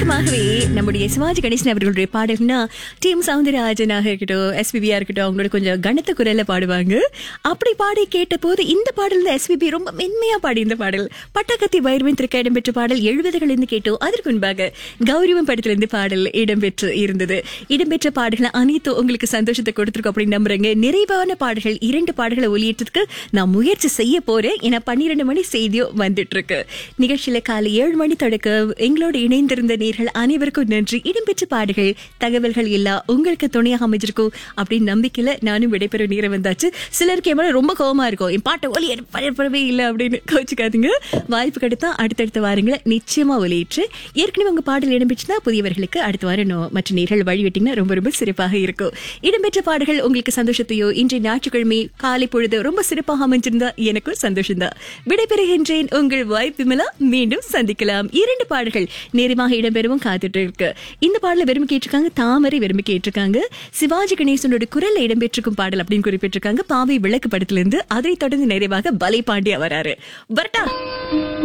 வழக்கமாகவே நம்முடைய சிவாஜி கணேசன் அவர்களுடைய பாடல்னா டீம் சவுந்தரராஜனாக இருக்கட்டும் எஸ்பிபியா இருக்கட்டும் அவங்களோட கொஞ்சம் கனத்த குரல்ல பாடுவாங்க அப்படி பாடி கேட்ட போது இந்த பாடல் எஸ்பிபி ரொம்ப மென்மையா பாடி இந்த பாடல் பட்டாக்கத்தி வைரவன் திருக்க இடம்பெற்ற பாடல் எழுபதுகள் இருந்து கேட்டோம் அதற்கு முன்பாக கௌரவம் படத்திலிருந்து பாடல் இடம்பெற்று இருந்தது இடம்பெற்ற பாடல்கள் அனைத்தும் உங்களுக்கு சந்தோஷத்தை கொடுத்துருக்கோம் அப்படின்னு நம்புறேங்க நிறைவான பாடல்கள் இரண்டு பாடல்களை ஒளியேற்றதுக்கு நான் முயற்சி செய்ய போறேன் ஏன்னா பன்னிரண்டு மணி செய்தியோ வந்துட்டு இருக்கு நிகழ்ச்சியில காலை ஏழு மணி தொடக்க எங்களோடு இணைந்திருந்த நேர்கள் அனைவருக்கும் நன்றி இடம்பெற்ற பாடுகள் தகவல்கள் எல்லாம் உங்களுக்கு துணையாக அமைஞ்சிருக்கும் அப்படின்னு நம்பிக்கையில நானும் விடைபெறும் நேரம் வந்தாச்சு சிலருக்கு எவ்வளவு ரொம்ப கோவமா இருக்கும் என் பாட்டை ஒலி பரப்பவே இல்லை அப்படின்னு கோச்சுக்காதீங்க வாய்ப்பு கிடைத்தா அடுத்தடுத்த வாரங்களை நிச்சயமா ஒலியிற்று ஏற்கனவே உங்க பாடல் இடம்பெற்றுனா புதியவர்களுக்கு அடுத்த வாரம் நோ- மற்ற நேர்கள் வழிவிட்டீங்கன்னா ரொம்ப ரொம்ப சிறப்பாக இருக்கும் இடம்பெற்ற பாடல்கள் உங்களுக்கு சந்தோஷத்தையோ இன்றைய ஞாயிற்றுக்கிழமை காலை பொழுது ரொம்ப சிறப்பாக அமைஞ்சிருந்தா எனக்கும் சந்தோஷம்தான் விடைபெறுகின்றேன் உங்கள் வாய் விமலா மீண்டும் சந்திக்கலாம் இரண்டு பாடல்கள் நேரமாக இடம்பெறவும் காத்துட்டு இருக்கு இந்த பாடல விரும்பி கேட்டிருக்காங்க தாமரை விரும்பி கேட்டிருக்காங்க சிவாஜி கணேசனோட குரல்ல இடம்பெற்றிருக்கும் பாடல் அப்படின்னு குறிப்பிட்டிருக்காங்க பாவை விளக்கு படத்துல இருந்து அதை தொடர்ந்து நிறைவாக பலை பாண்டியா வராரு பரட்டா